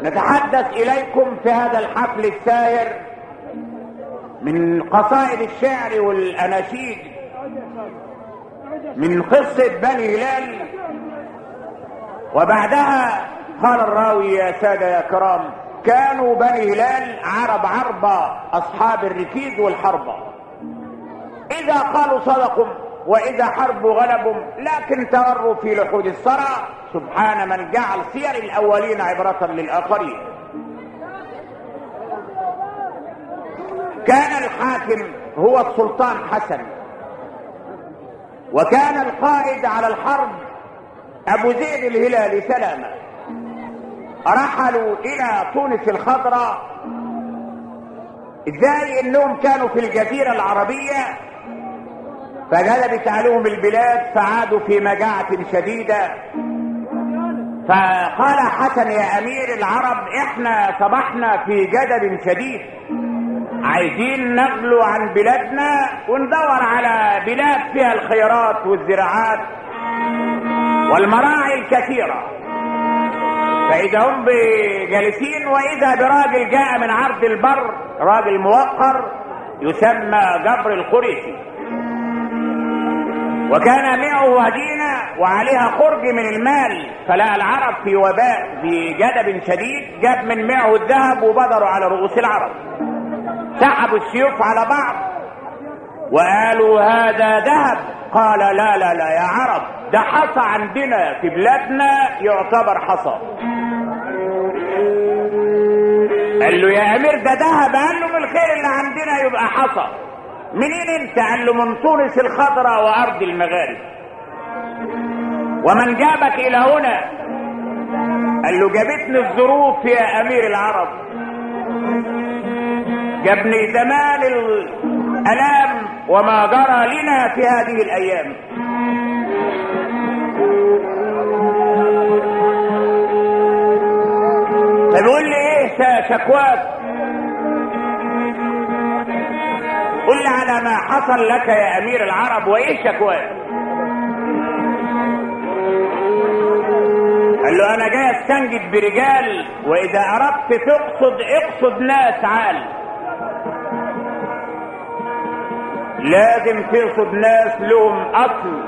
نتحدث اليكم في هذا الحفل الساهر من قصائد الشعر والاناشيد من قصة بني هلال وبعدها قال الراوي يا سادة يا كرام كانوا بني هلال عرب عربة أصحاب الركيز والحربة إذا قالوا صدقوا وإذا حربوا غلبوا لكن تغروا في لحود الصرع سبحان من جعل سير الأولين عبرة للآخرين كان الحاكم هو السلطان حسن وكان القائد على الحرب ابو زيد الهلالي سلامة رحلوا الى تونس الخضراء ازاي انهم كانوا في الجزيرة العربية فغلبت عليهم البلاد فعادوا في مجاعة شديدة فقال حسن يا امير العرب احنا صبحنا في جدل شديد عايزين نغلو عن بلادنا وندور على بلاد فيها الخيرات والزراعات والمراعي الكثيرة فإذا هم جالسين وإذا براجل جاء من عرض البر راجل موقر يسمى جبر القريشي وكان معه هدينة وعليها خرج من المال فلقى العرب في وباء بجدب شديد جاب من معه الذهب وبدروا على رؤوس العرب سحبوا السيوف على بعض وقالوا هذا ذهب قال لا لا لا يا عرب ده حصى عندنا في بلادنا يعتبر حصى قال له يا امير ده ذهب قال له من الخير اللي عندنا يبقى حصى منين انت قال له من تونس الخضراء وارض المغارب ومن جابك الى هنا قال له جابتني الظروف يا امير العرب جابني زمان الالام وما جرى لنا في هذه الايام فبيقول لي ايه شكواك قل لي على ما حصل لك يا امير العرب وايه شكواك قال له انا جاي استنجد برجال واذا اردت تقصد اقصد ناس عال لازم تقصد ناس لهم اصل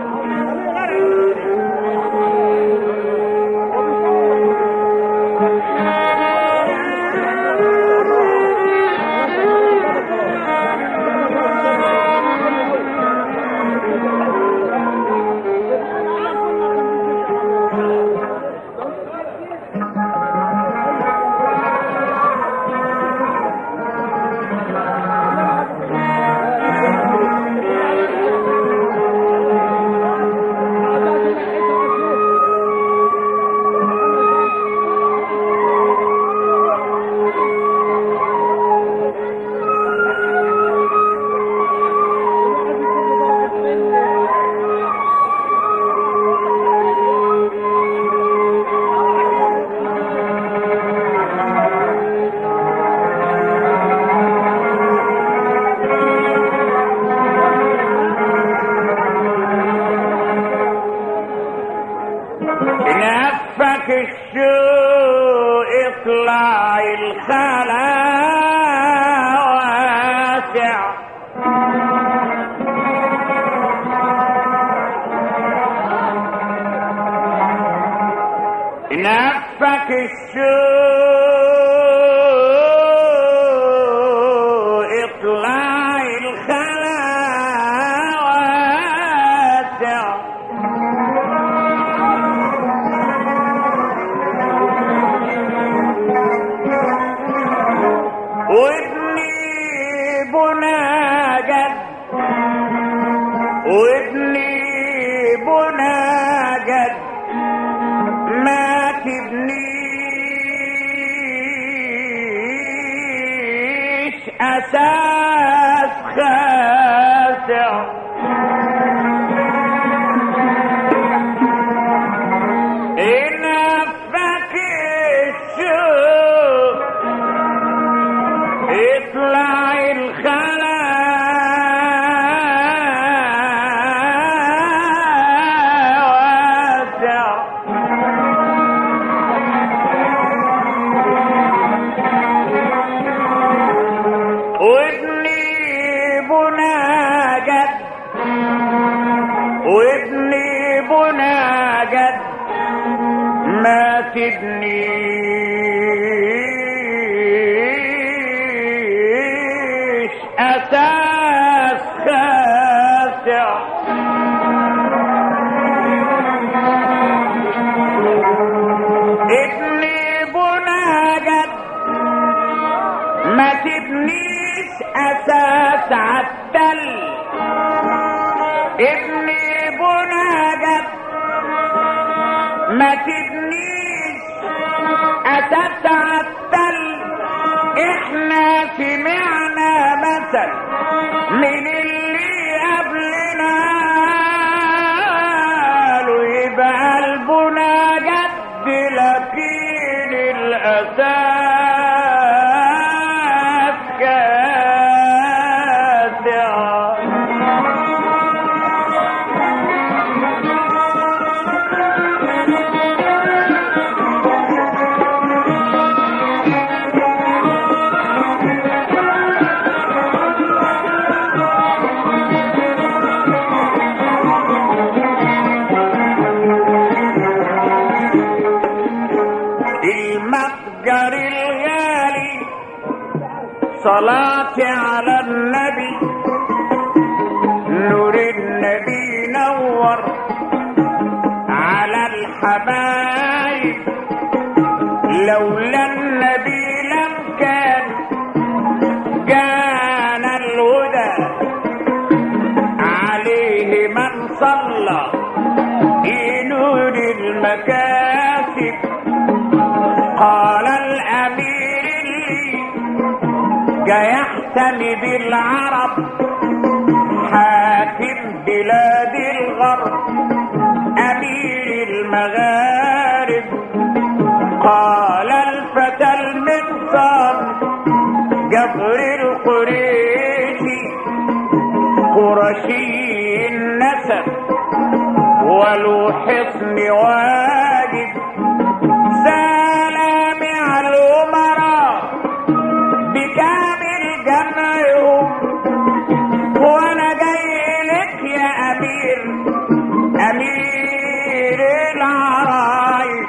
نفك الشوق اطلع الخلا واسع نفك الشوق اطلع الخلا واسع وابني بناجد وابني بناجد ما تبنيش اساس خاسع نفك الشوق اطلع الخلا واسع وابني بنا جد ما تبنيش اساس خاسع ابني بنا جد ما تبنيش اساس عالتل ابني بنا جد ما تبنيش اساس عالتل احنا سمعنا مثل من اللي قبلنا قالوا يبقى قلبنا جد لكن الاساس كاسع المتجر الغالي صلاتي على النبي نور النبي نور على الحبايب لولا النبي لم كان جانا الهدى عليه من صلى نور المكاسب قال الامير اللي جاي يحتمي بالعرب حاكم بلاد الغرب امير المغارب قال الفتى المنصر جبر القريشي قرشي النسب ولو حصن واجب سلام على الأمراء بكامل جمعهم وانا جاي لك يا امير امير العرايب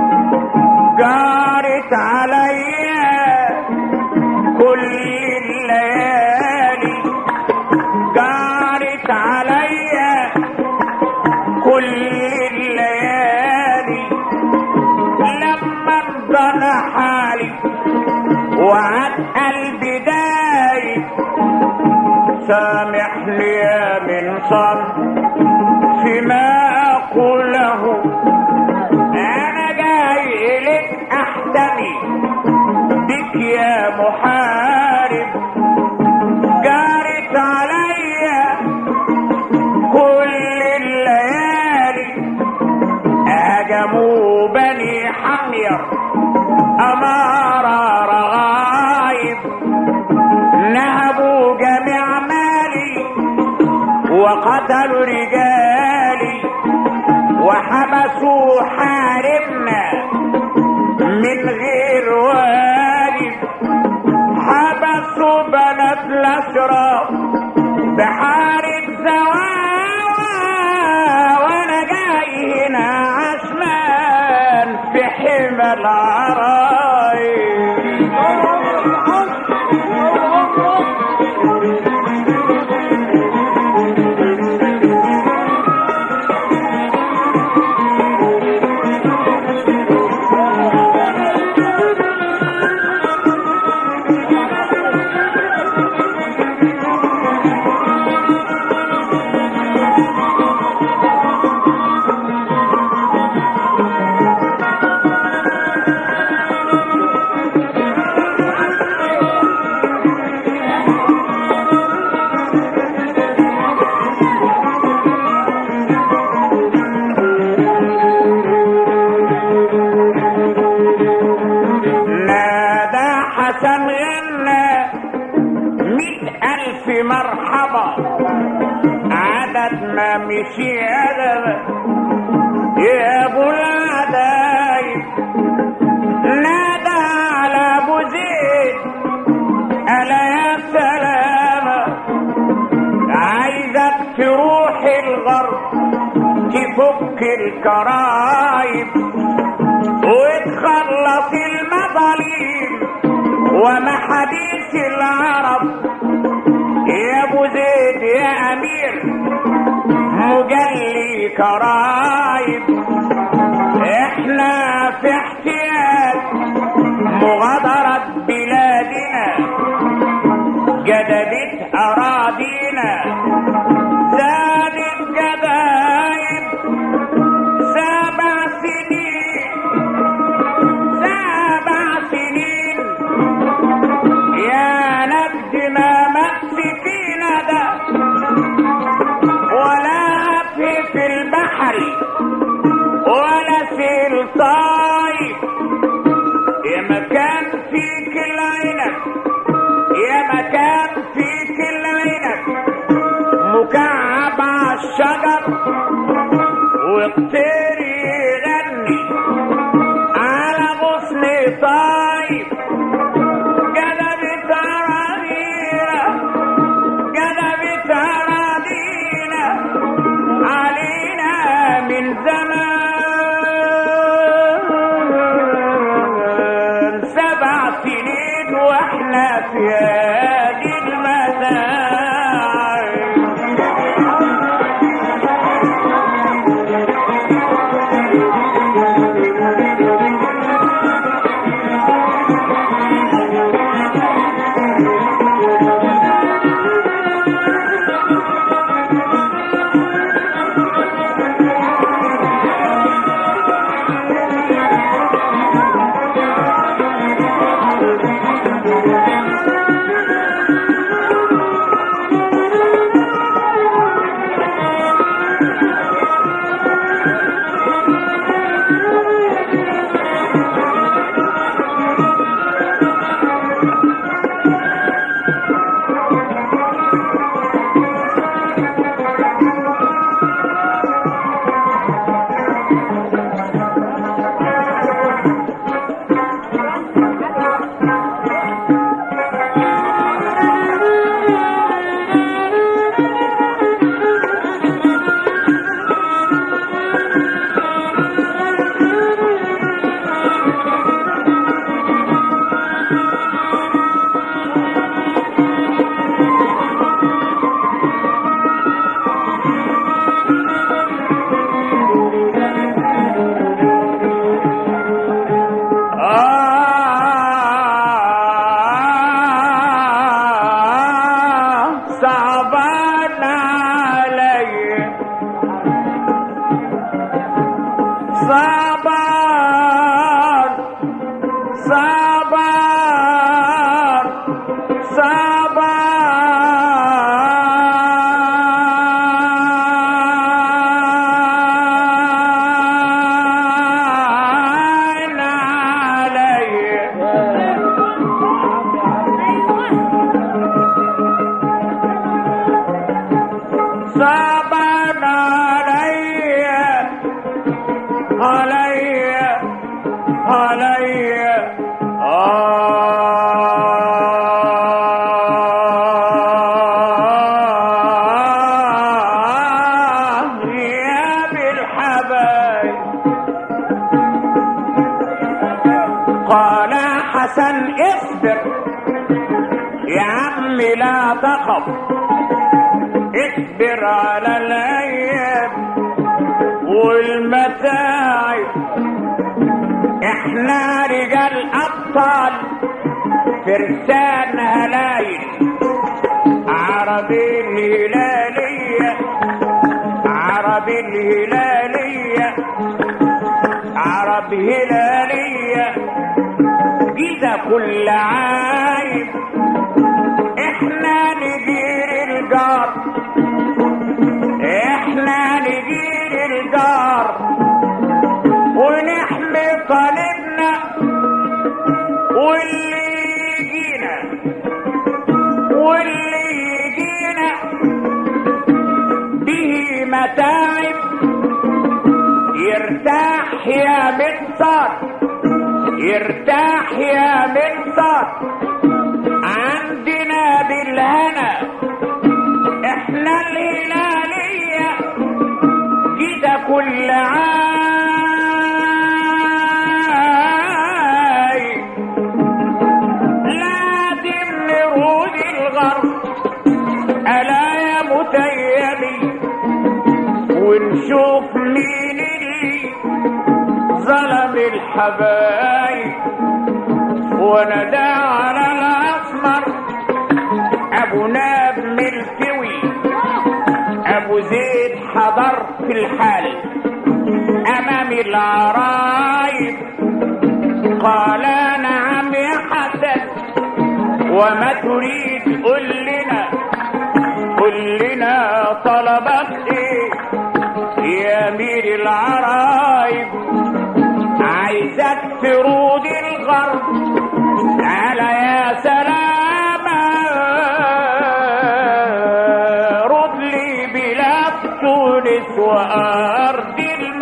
جارت عليا كل الليالي جارت عليا كل الليالي لما انضل حالي وعد قلبي دايب سامحني يا من صار فيما اقوله انا جاي لك احتمي بك يا محارب جارت عليا كل الليالي هجموا بني حمير أمارة رغايب نهبوا جميع مالي وقتلوا رجالي وحبسوا حاربنا من غير واجب حبسوا بنات الأشراف بحارة زواوى وانا جاي هنا عشمان في حمى العرايب نادى حسن غنى مئة ألف مرحبا عدد ما مشي عدد يا أبو العدايب نادى على أبو زيد ألا يا سلامة عايزك تروح الغرب تفك الكرايب وتخلص المظالم وما حديث العرب يا ابو زيد يا امير مجلي كرايب احنا في احتياج مغادرة بلادنا جددت اراضينا زادت جدايد سبع سنين سبع سنين يا نجد ما مس فينا ده ولا في في البحر ولا في الطايف يا مكان فيك العنب يا مكان فيك العنب مكعب على الشجر والطير يغني على غصن طايف جذبت أراضينا جذبت أراضينا علينا من زمان سبع سنين واحنا في هذه المتاعب آه صعبان علي صعبان صعبان صعبان علي صعبان علي علي علي آه يا بالحبايب قال حسن اصبر يا عم لا تخف اصبر على الايام والمتاعب احنا رجال ابطال فرسان هلايل عربي الهلالية عربي الهلالية عرب هلالية جيزة كل عايب احنا نجير الجار احنا نجير الجار ونحمي طالبنا واللي يجينا واللي يجينا به متاعب يرتاح يا منصر يرتاح يا منصر عندنا بالهنا احنا الهلالية كده كل عاي لازم نرود الغرب ألا يا متيمي ونشوف مين اللي ظلم الحبايب وندى على الأسمر أبو ناب ملكوي أبو زيد حضر في الحال أمام العرايب قال نعم يا حسن وما تريد قل لنا قل لنا طلبك ايه يا امير العرايب عايزك ترود الغرب على يا سلامة رد لي بلاد تونس وأرض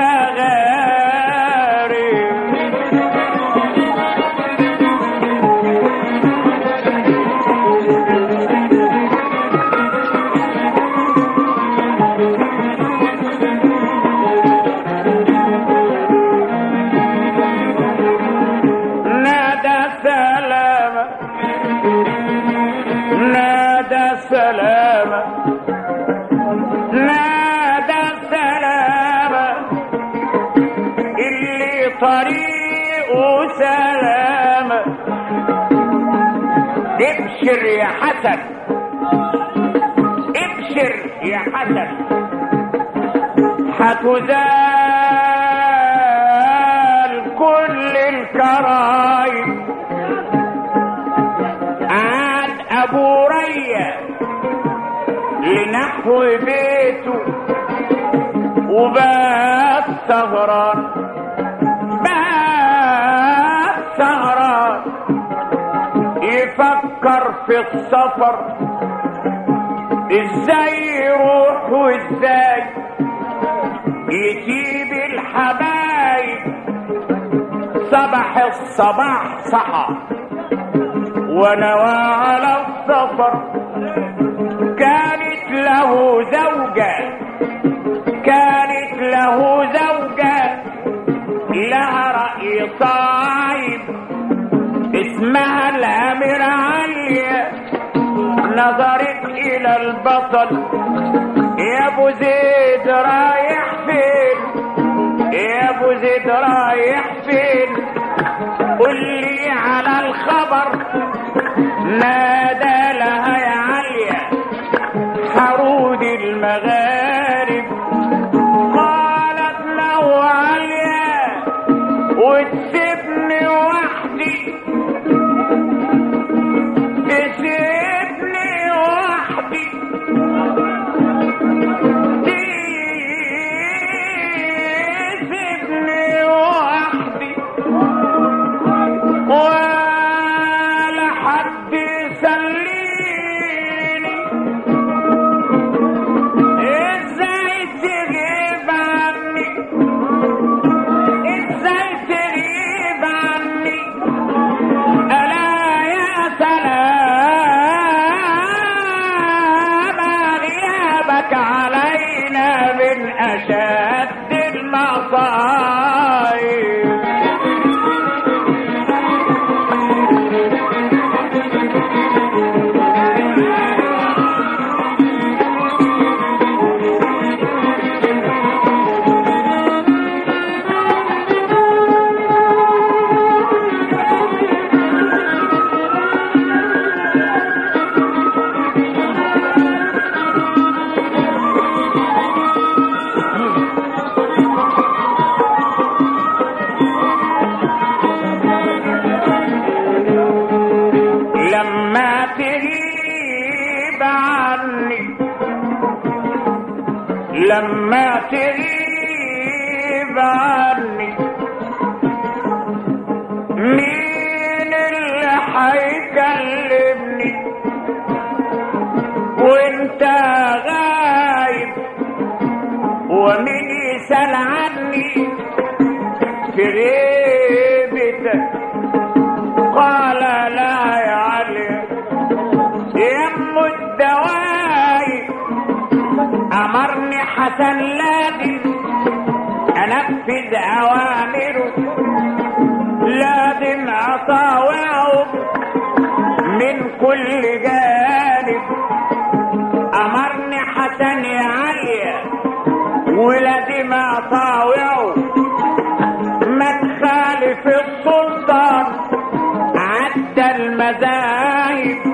المغارب نادى سلامة نادى سلامة نادى سلامة اللي طريقه سلامة ابشر يا حسن ابشر يا حسن هتزال كل الكرايم عاد ابو ريا لنحو بيته وبات سهران بات سهران يفكر في السفر ازاي يروح وازاي يسيب الحبايب صبح الصباح صحى ونوى على السفر كانت له زوجة كانت له زوجة لها رأي صعيب اسمها الأميرة عليا نظرت إلى البطل يا ابو زيد رايح فين يا ابو زيد رايح فين قل لي على الخبر نادى لها يا عليا حرود المغارب قالت له عليا وتسيبني وحدي تسيبني وحدي تسيبني وحدي ولا حد يسليني ازاي تغيب عني ازاي تغيب عني الا يا سلام غيابك علينا من اشد المصائب لما تغيب عني لما تغيب عني مين اللي حيكلمني وانت غايب ومين يسأل عني في غيبتك قال لا يا علي يم الدواي امرني حسن لازم انفذ اوامره لازم اطاوعه من كل جانب امرني حسن يا علي ولازم اطاوعه ما تخالف السلطان عدى المذاهب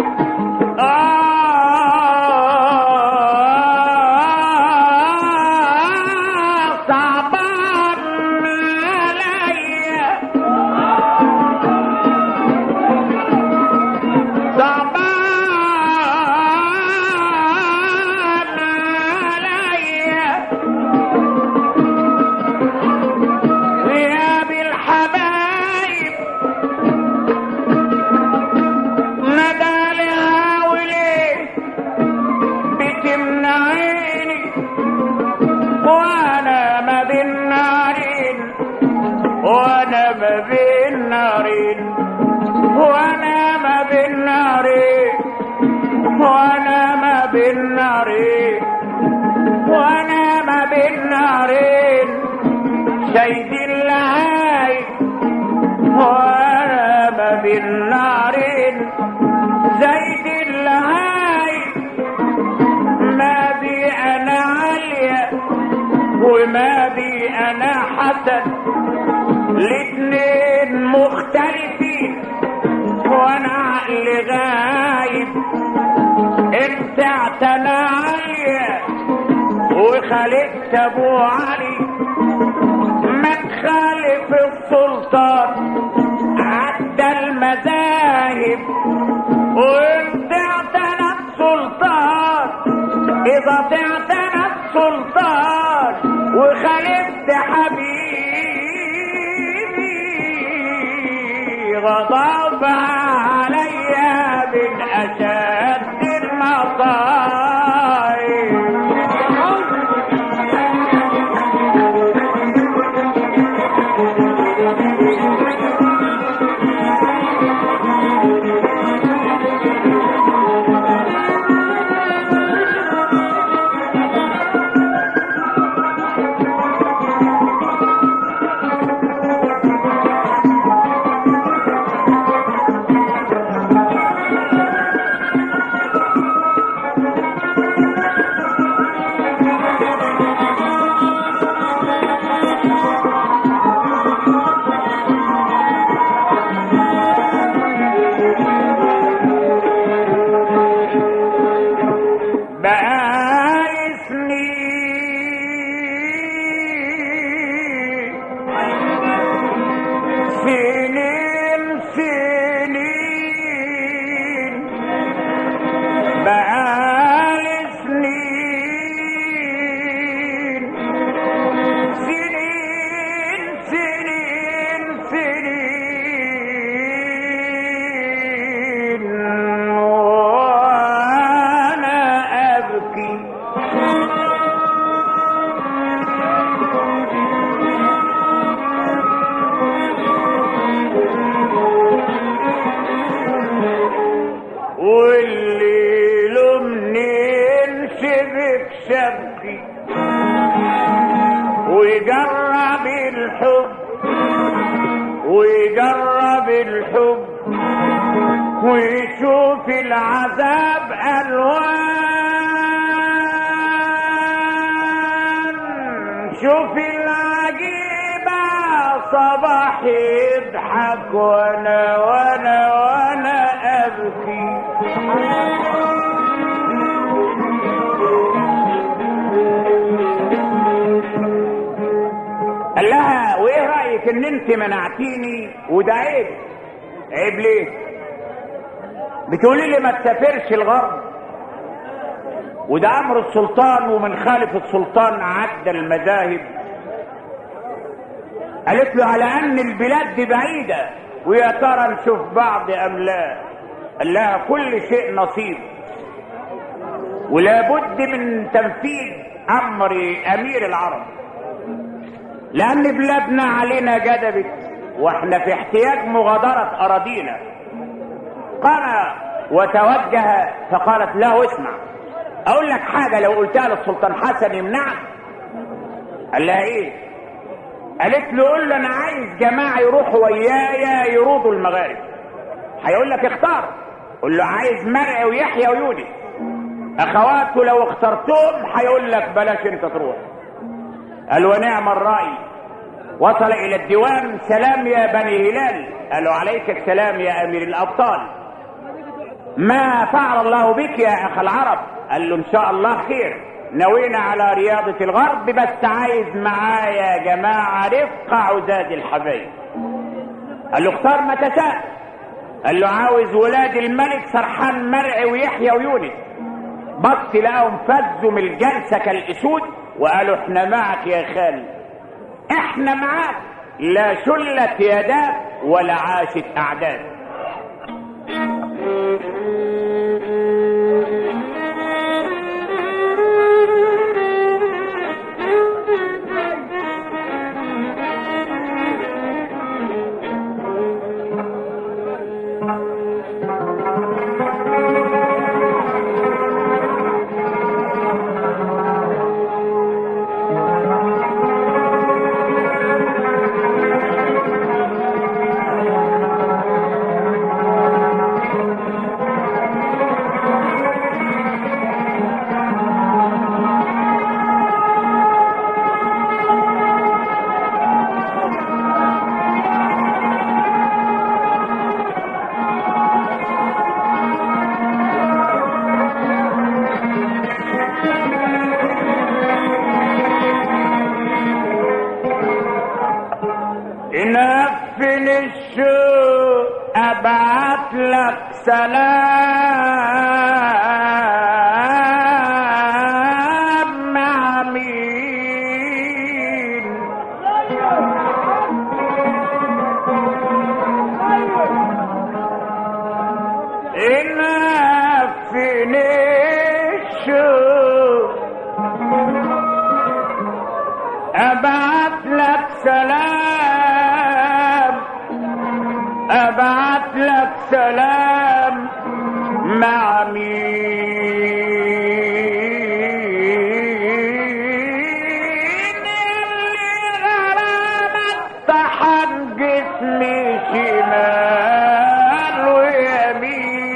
آه صعبان عليا صعبان عليا غياب الحبايب ندى لها وليه بتمنعيني وانا ما بين نارين وانا ما بين نارين وانا ما بين نارين وانا ما بين نارين وانا ما بين نارين شيد اللهاي وانا ما بين نارين زيد اللهاي ما بي انا عالية وما بي انا حسن الاتنين مختلفين وانا عقلي غايب انت اعتنى عليا وخالفت ابو علي ما تخالف السلطان عدى المذاهب وانت اعتنى السلطان اذا تعتنى السلطان وخالفت حبيبي غضب عليا من اشد المصائب بقالي سنين سنين سنين بقالي سنين سنين سنين سنين وانا ابكي والليل منين شبك شبكي ويجرب الحب ويجرب الحب ويشوف العذاب الوان شوف العجيبة صباح يضحك وانا وانا وانا ابكي قال لها وايه رايك ان انت منعتيني وده عيب عيب ليه بتقولي لي ما تسافرش الغرب وده امر السلطان ومن خالف السلطان عدى المذاهب قالت له على ان البلاد دي بعيده ويا ترى نشوف بعض ام لا قال لها كل شيء نصيب ولا بد من تنفيذ امر امير العرب لان بلادنا علينا جدبت واحنا في احتياج مغادرة اراضينا قام وتوجه فقالت له اسمع اقول لك حاجة لو قلتها للسلطان حسن يمنعك قال لها ايه قالت له قول له انا عايز جماعه يروحوا ويايا يروضوا المغارب هيقول لك اختار قول له عايز مرعي ويحيى ويونس اخواته لو اخترتهم هيقول لك بلاش انت تروح قال ونعم الراي وصل الى الديوان سلام يا بني هلال قالوا عليك السلام يا امير الابطال ما فعل الله بك يا اخ العرب قال له ان شاء الله خير نوينا على رياضة الغرب بس عايز معايا يا جماعة رفقة عزاز الحبايب قال له اختار ما تشاء قال له عاوز ولاد الملك سرحان مرعي ويحيى ويونس بص لقاهم فزوا من الجلسة كالأسود وقالوا احنا معك يا خال احنا معاك لا شلت يداك ولا عاشت أعداد نفن الشوق ابعت لك سلام مع مين نفن الشوق ابعت لك سلام ابعت لك سلام مع مين اللي غرامك طحن جسمي شمال ويمين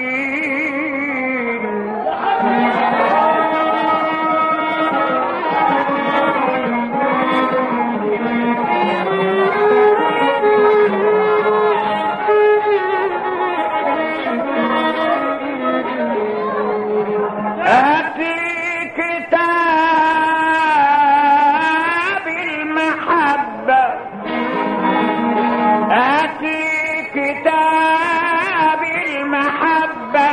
هاتي كتاب المحبة هاتي كتاب المحبة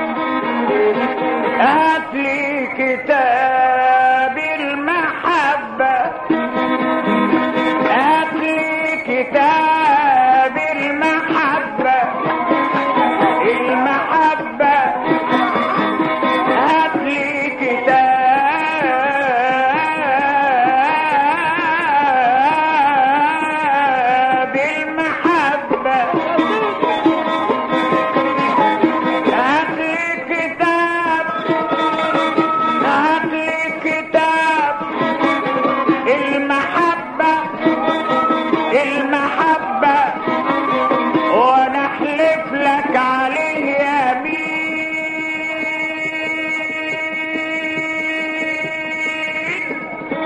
هاتي كتاب المحبة هاتي كتاب المحبة المحبة هات لي كتاب المحبة هات لي كتاب هات لي كتاب المحبة المحبة وانا احلف لك عليه يمين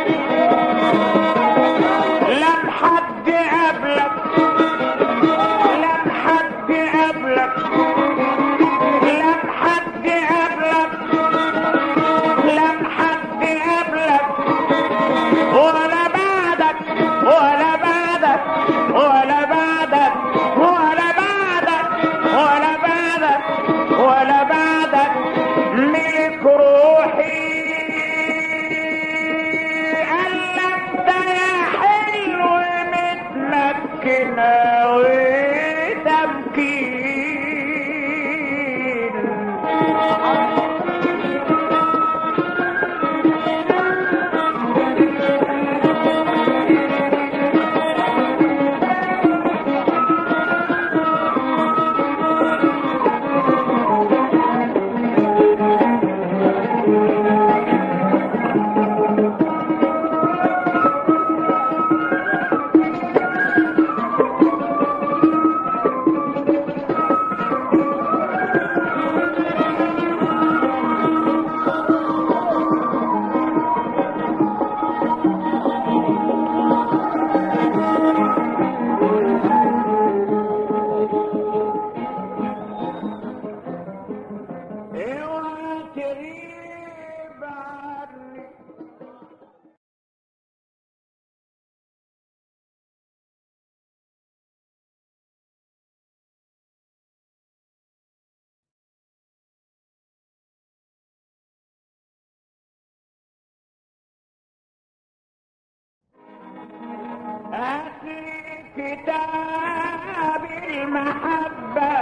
لم حد قبلك لم حد قبلك لم حد قبلك لم حد قبلك ولا بعدك ولا بعدك ولا بعدك ولا بعدك ولا بعدك ولا بعدك ملك روحي قلبك ده يا حلو متمكنة وتمكين لي كتاب المحبة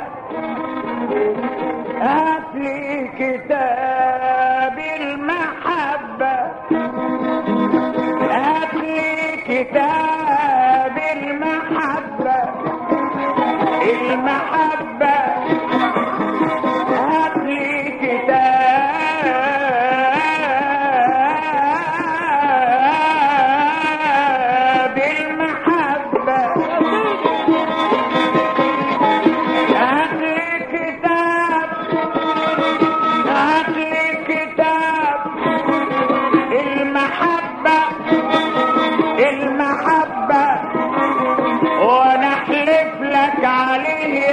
هات لي كتاب المحبة هات لي كتاب المحبة المحبة هات لي كتاب المحبة هات لي كتاب هات لي كتاب المحبة المحبة وانا احلف لك عليه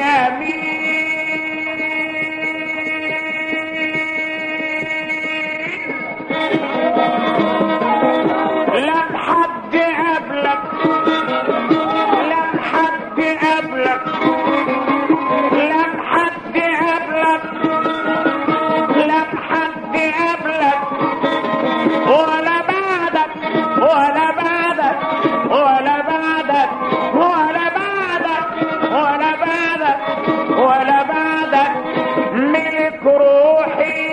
يمين لم حد قبلك لم حد قبلك لم حد قبلك لم حد قبلك ولا بعدك ولا بعدك ولا بعدك ولا بعدك ولا بعدك ولا بعدك ملك روحي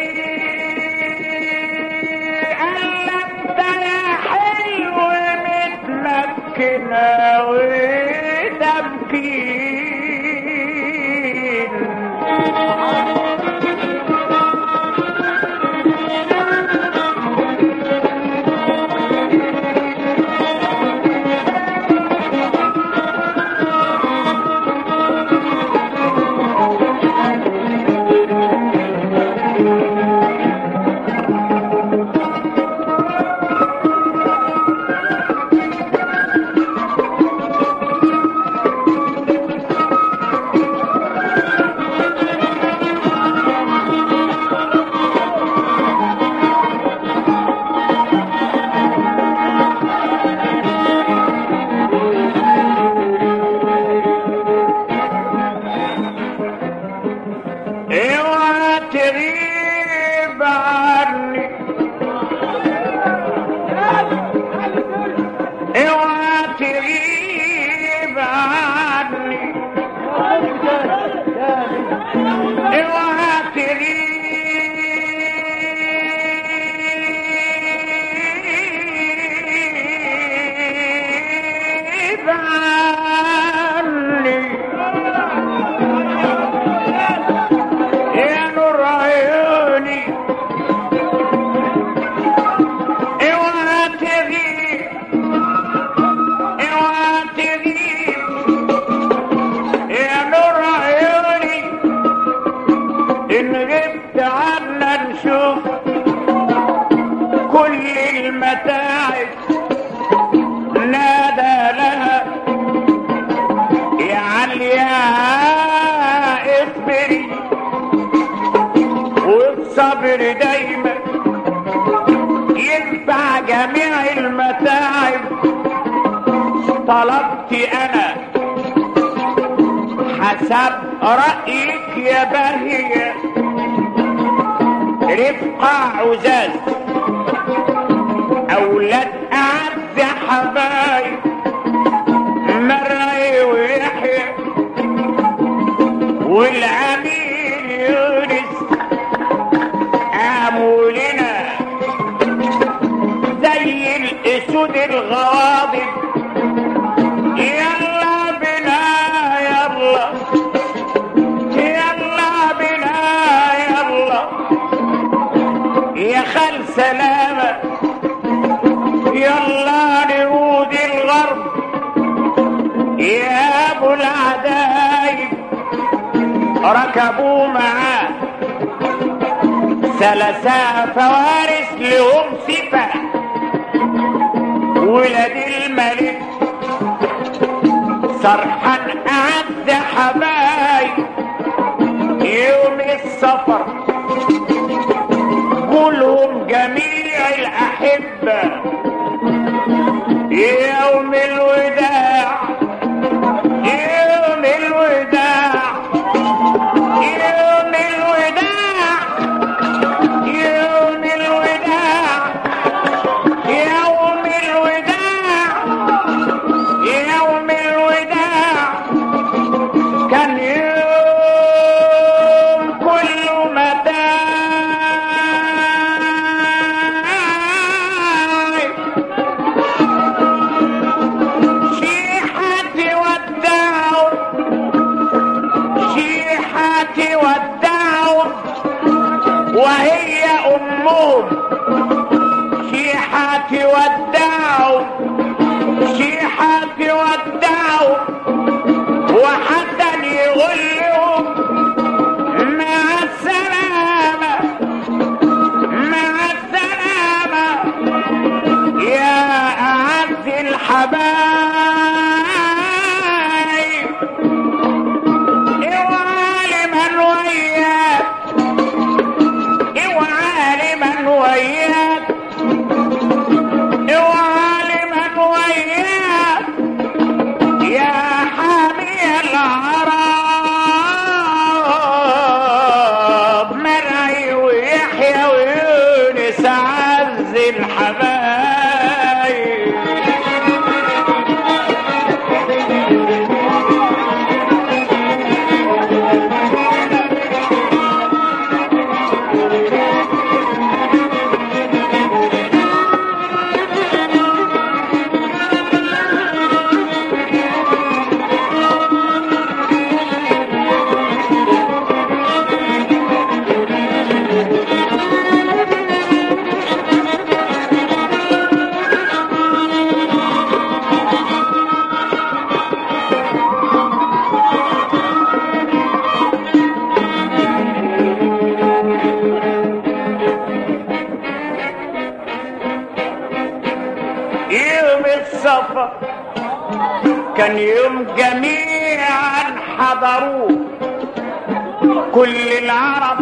قلبت يا حلو متمكنة وتمكين اوعى تغيب عني اوعى تغيب عني اوعى تغيب عني يا نور عيوني اوعى تغيب اوعى تغيب يا نور عيوني ان غبت عنا نشوف كل المتاعب نادى لها يا عليا اصبري والصبر دايما ينفع جميع المتاعب طلبت انا حسب رأيك يا باهية رفقة عزاز اولاد اعز حبايب مرعي ويحيى والعميل يونس عمولنا زي الاسود الغاضب يلا بنا يلا يلا بنا يلا يا خال سلامة يلا نعود الغرب يا ابو العدايب ركبوا معاه ثلاثة فوارس لهم صفة ولد الملك سرحان أعز حبايب يوم السفر كلهم جميع الأحبة يوم الوداع يوم الوداع يوم الوداع يوم الوداع يوم الوداع يوم تودعوا شيحة تودعوا وحسن يقول لهم مع السلامة مع السلامة يا أعز الحبايب اوعى لمن وياك اوعى لمن وياك اوعى لمن وياك يا حامي العرب مرعي ويحيى ويونس عز الحبايب يوم السفر كان يوم جميعا حضروه كل العرب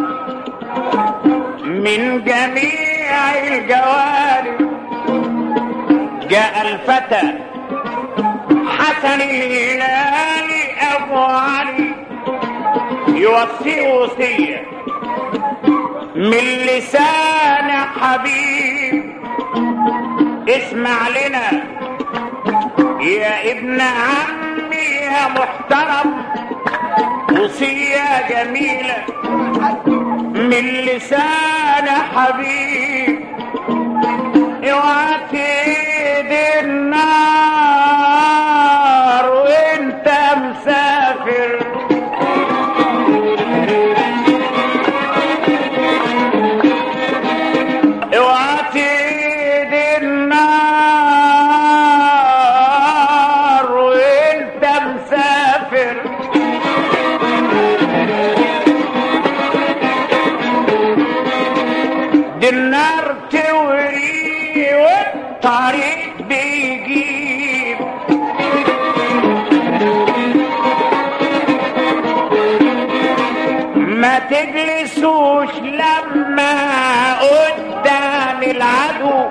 من جميع الجوانب جاء الفتى حسن الهلالي ابو علي يوصي وصيه من لسان حبيب اسمع لنا يا ابن عمي يا محترم وصية جميلة من لسان حبيب اوعى تيدي النار وانت مسافر اوعى تيدي النار وانت مسافر دي النار توري والطريق بيجيب ما تجلسوش لما قدام العدو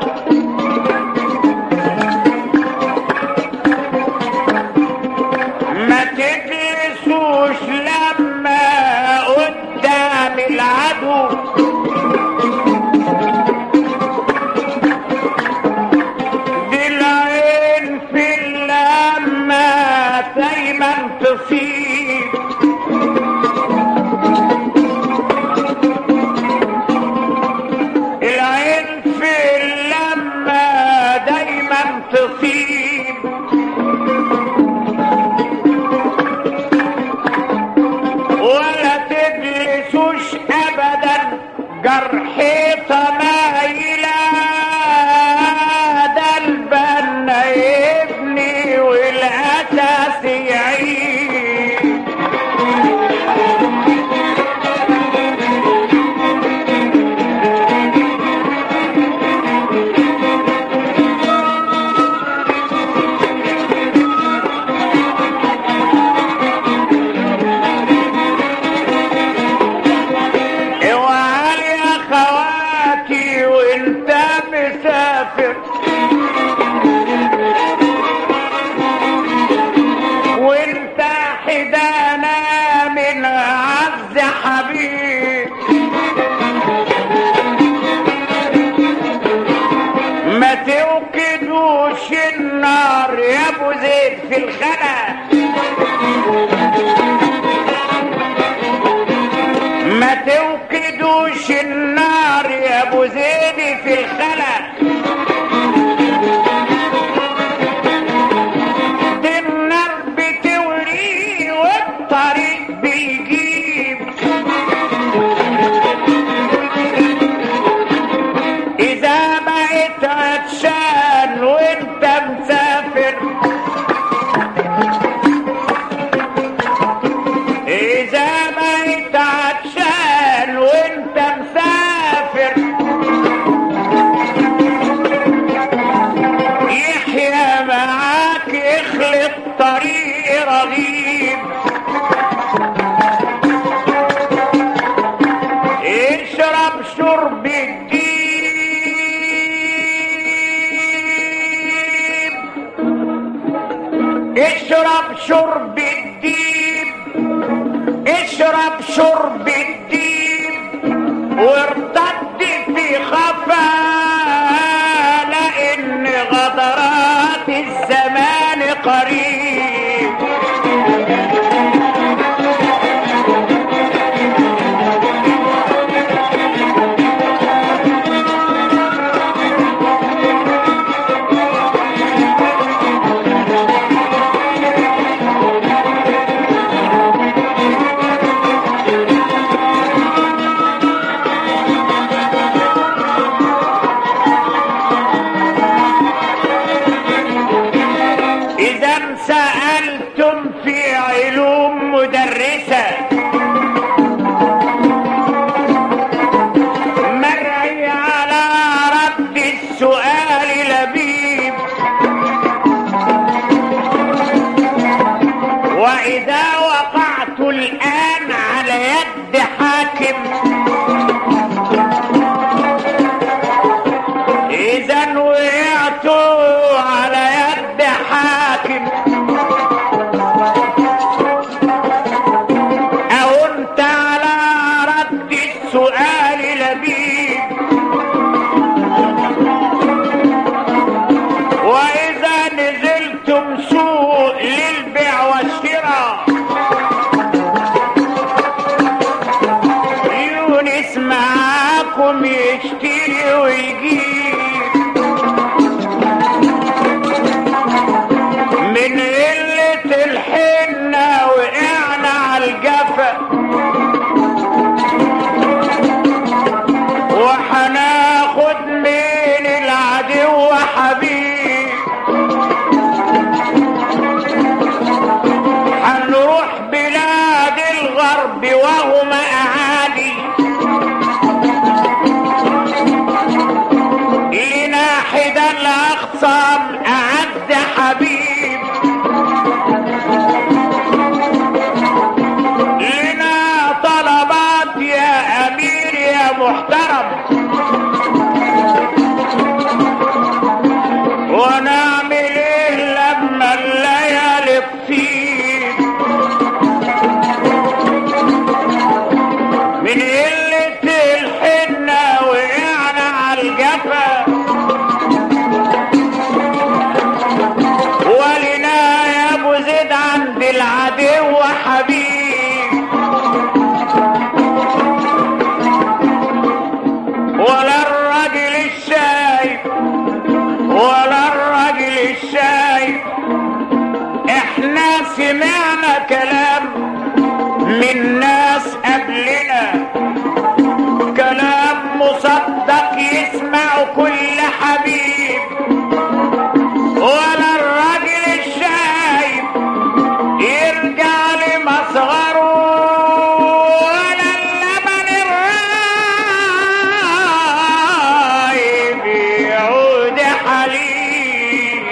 ما تجلسوش لما قدام العدو دي العين في اللمة دايما تصيب العين في اللمة دايما تصيب ولا تجلسوش ابدا جرحيطة مايلة ده البنا يبني والاساس يعيش اوعى يا خواتي وانت مسافر وانت حدانا من عز حبيب ما توقدوش النار يا ابو زيد في الخلا ما توقدوش النار يا ابو زيد في الخلا دي النار بتوري والطريق بيجيب اذا بقيت عطشان والطريق رغيب اشرب شرب الديب اشرب شرب الديب اشرب شرب الديب وارتد في خفا لان غدرات الزمان قريب إذا سألتم في علوم مدرسة مرعي على رد السؤال لبيب وإذا وقعت الآن على يد حاكم إذا وقعت على يد حاكم أو أنت على رد السؤال لبيب وإذا نزلتم سوق للبيع والشراء يونس معاكم يشتري ويجيب من قلة الحنة وقعنا على الجفا وحناخد من العدو حبيب هنروح بلاد الغرب وهم أعادي لنا حدا الأخصام أعز حبيب لنا طلبات يا أمير يا محترم ونعمل ايه لما الليالي تطيب من قلة الحنة وقعنا على الجفا ولنا يا ابو زيد عند العدو حبيب ولا الراجل الشايب ولا الراجل الشايب احنا سمعنا كلام من ناس قبلنا كلام مصدق يسمع كل حبيب ولا الراجل الشايب يرجع لمصغره ولا اللبن الرايب يعود حليب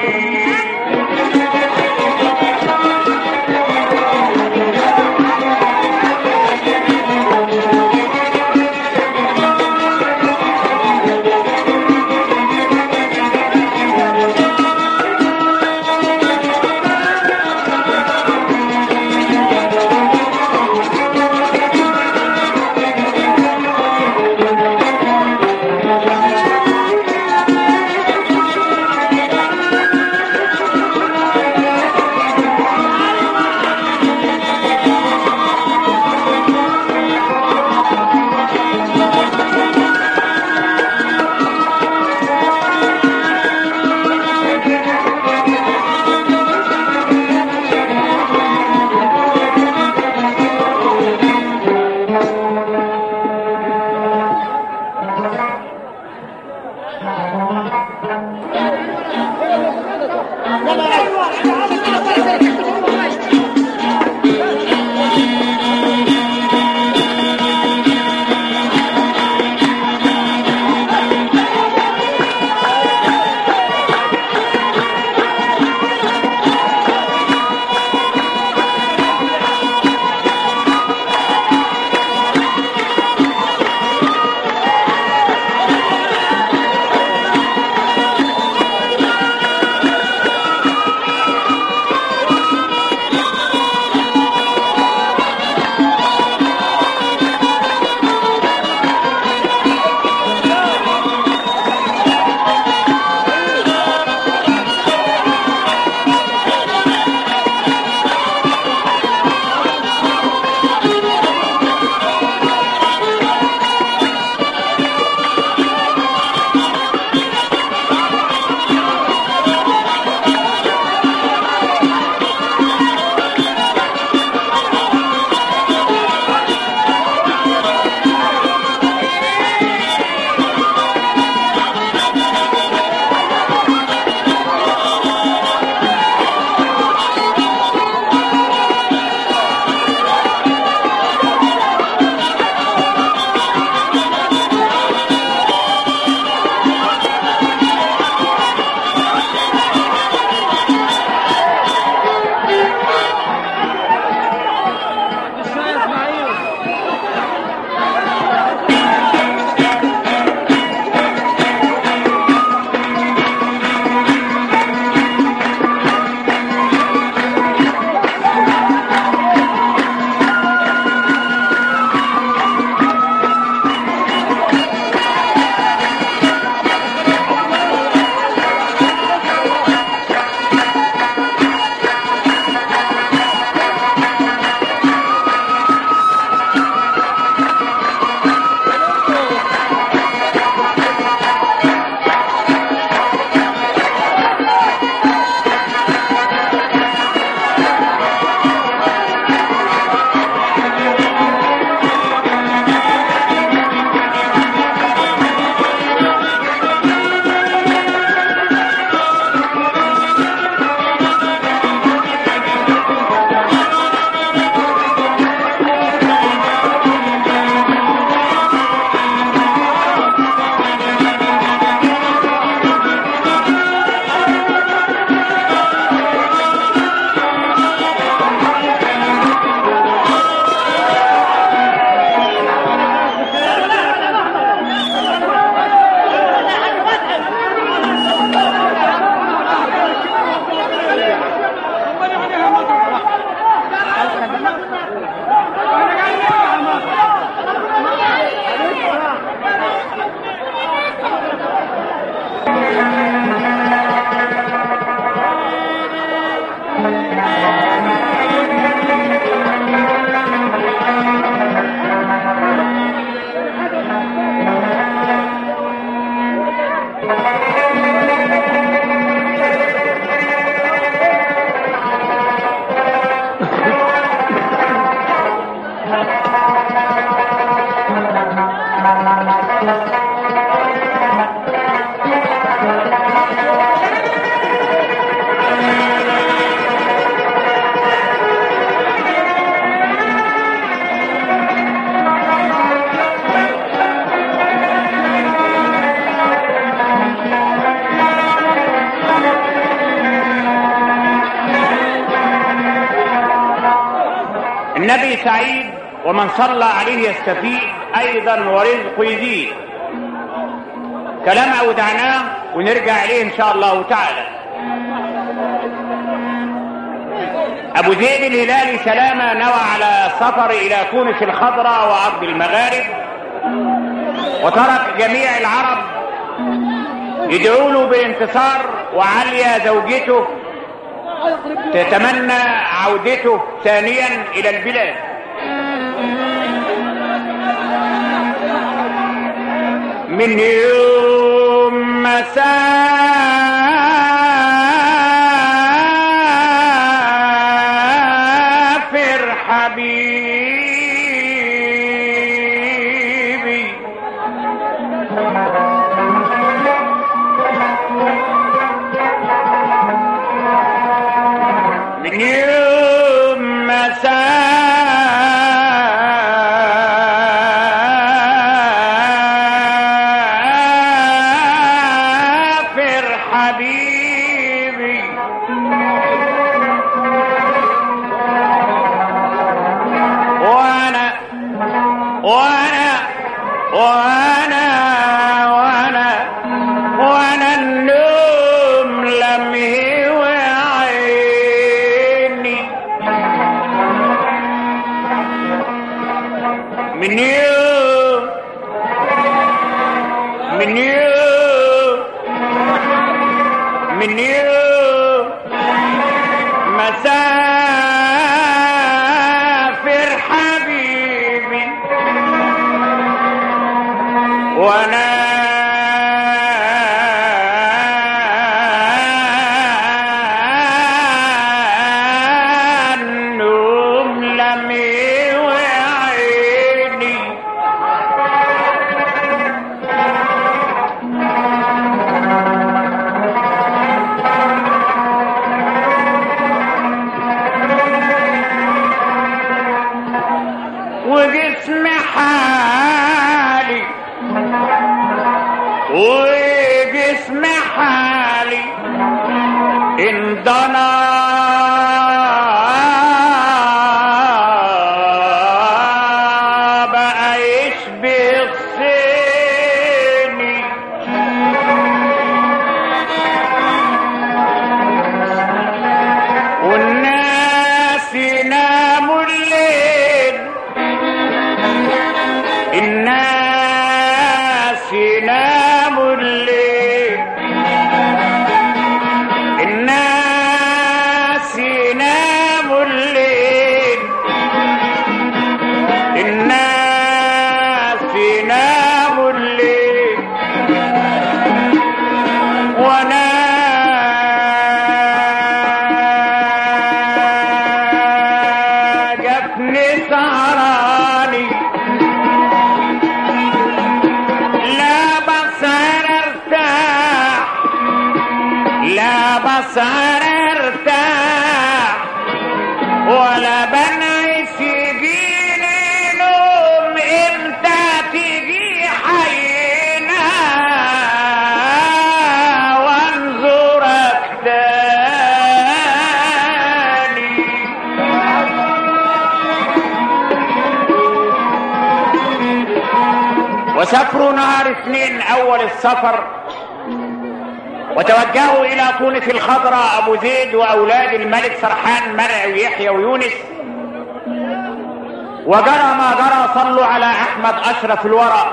النبي سعيد ومن صلى عليه يستفيد ايضا ورزقه يزيد كلام اودعناه ونرجع اليه ان شاء الله تعالى ابو زيد الهلالي سلامه نوى على سفر الى تونس الخضراء وارض المغارب وترك جميع العرب يدعوا له بالانتصار وعليا زوجته تتمنى عودته ثانيا الى البلاد من يوم ما سافر حبيبي من يوم ما سافر حبيبي وانا وانا وانا وانا وانا النوم لم يهوى عيني من يوم من يوم من يوم ما سافر حبيبي وانا النوم لم يوعيني وجسم حالي وجسم حالي انضنى بقى يشبه الصيني والناس يناموا الليل الناس يناموا الليل الناس يناموا الليل الناس يناموا الليل وانا جفني سهراني لا بصر ارتاح لا بصر ارتاح ولا بنعس يجيني نوم امتى تيجي حينا وانظرك تاني وسافروا نهار اثنين اول السفر وتوجهوا الى تونس الخضراء ابو زيد واولاد الملك سرحان مرع ويحيى ويونس وجرى ما جرى صلوا على احمد اشرف الورى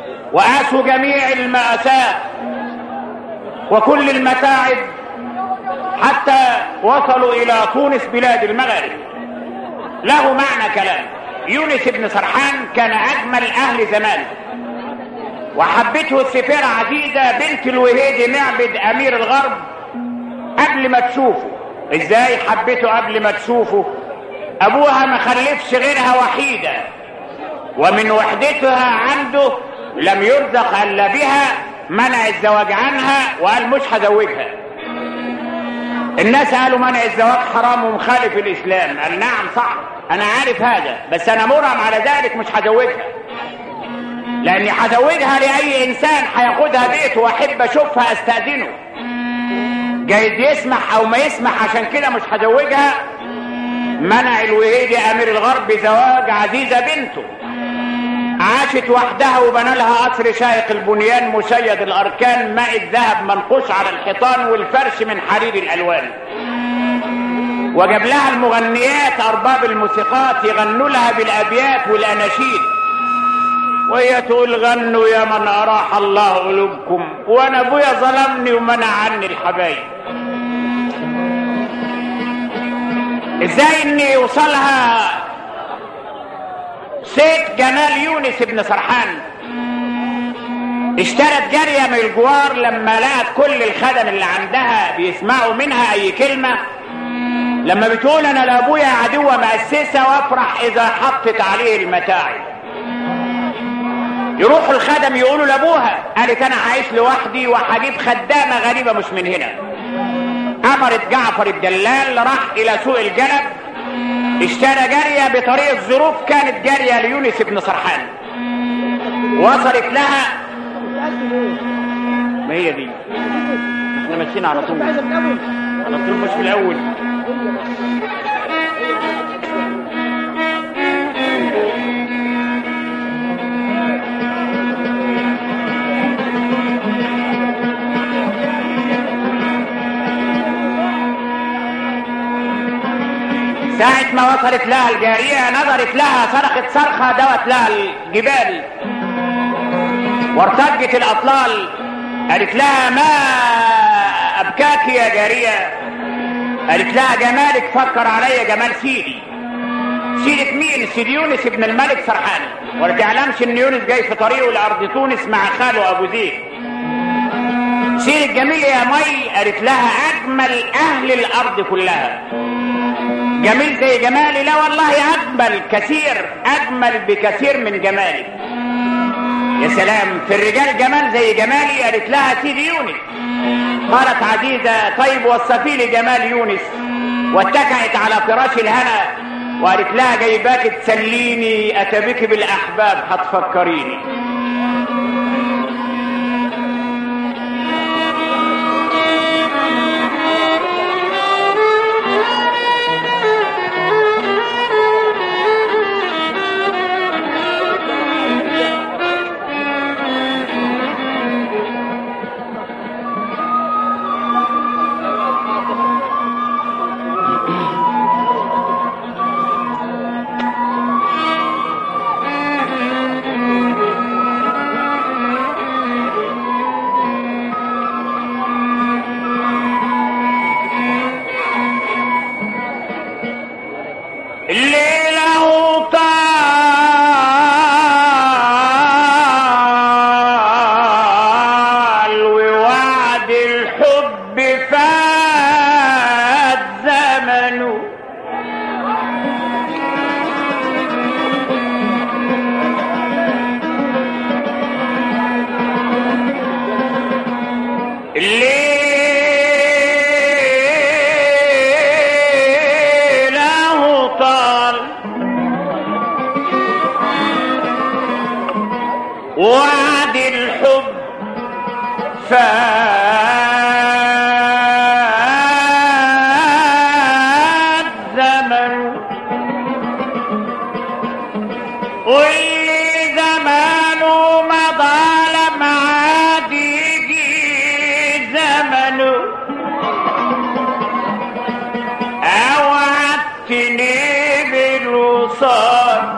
واسوا جميع الماساه وكل المتاعب حتى وصلوا الى تونس بلاد المغرب له معنى كلام يونس بن سرحان كان اجمل اهل زمانه وحبته السفيرة عزيزة بنت الوهيد معبد امير الغرب قبل ما تشوفه ازاي حبته قبل ما تشوفه ابوها ما خلفش غيرها وحيدة ومن وحدتها عنده لم يرزق الا بها منع الزواج عنها وقال مش هزوجها الناس قالوا منع الزواج حرام ومخالف الاسلام قال نعم صح انا عارف هذا بس انا مرغم على ذلك مش هزوجها لاني هزوجها لاي انسان هياخدها بيته واحب اشوفها استاذنه جايز يسمح او ما يسمح عشان كده مش هزوجها منع الوهيدي امير الغرب زواج عزيزه بنته عاشت وحدها وبنى لها قصر شايق البنيان مشيد الاركان ماء الذهب منقوش على الحيطان والفرش من حرير الالوان وجاب لها المغنيات ارباب الموسيقات يغنوا لها بالابيات والاناشيد وهي تقول غنوا يا من اراح الله قلوبكم وانا ابويا ظلمني ومنع عني الحبايب ازاي ان يوصلها سيد جمال يونس بن سرحان اشترت جارية من الجوار لما لقت كل الخدم اللي عندها بيسمعوا منها اي كلمة لما بتقول انا لابويا عدوة مؤسسة وافرح اذا حطت عليه المتاعب يروح الخدم يقولوا لابوها قالت انا عايش لوحدي وهجيب خدامة غريبة مش من هنا امرت جعفر الدلال راح الى سوق الجلب اشترى جارية بطريق الظروف كانت جارية ليونس بن سرحان وصلت لها ما هي دي احنا ماشيين على طول على طول مش في الاول ساعة ما وصلت لها الجارية نظرت لها صرخت صرخة دوت لها الجبال وارتجت الأطلال قالت لها ما أبكاك يا جارية قالت لها جمالك فكر عليا جمال سيدي سيدة مين سيد يونس ابن الملك سرحان ولا تعلمش ان يونس جاي في طريقه لأرض تونس مع خاله أبو زيد سيدة جميل يا مي قالت لها أجمل أهل الأرض كلها جميل زي جمالي لا والله اجمل كثير اجمل بكثير من جمالي يا سلام في الرجال جمال زي جمالي قالت لها سيدي يونس قالت عزيزة طيب وصفي لي جمال يونس واتكأت على فراش الهنا وقالت لها جايباك تسليني اتبك بالاحباب هتفكريني وعد الحب فات زمن واللي زمانه مضى لم عاد يجي زمنه اوعدتني بالوصال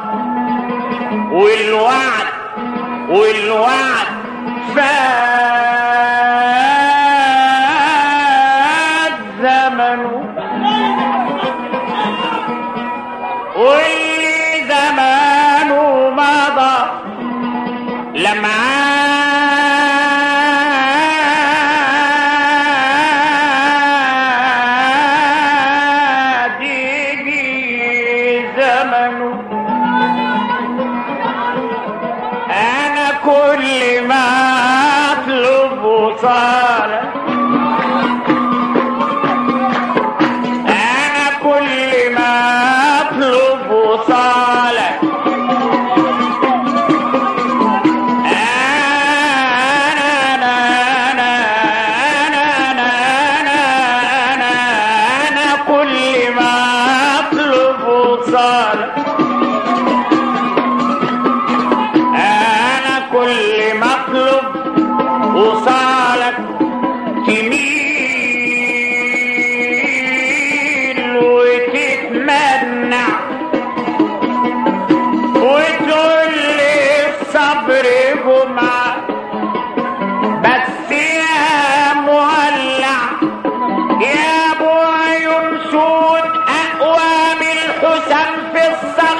والوعد والوعد فات واللي زمانه مضى لمعاد يجي زمنه انا كل ما اطلب وصالك انا كل ما اطلب وصالك انا انا انا انا انا انا انا انا كل ما اطلب وصالك انا كل ما اطلب وصالك تميل وتتمنع وتقول لي الصبر جمعة بس يا مولع يا ابو عيون سود اقوى من الحسن في الصبر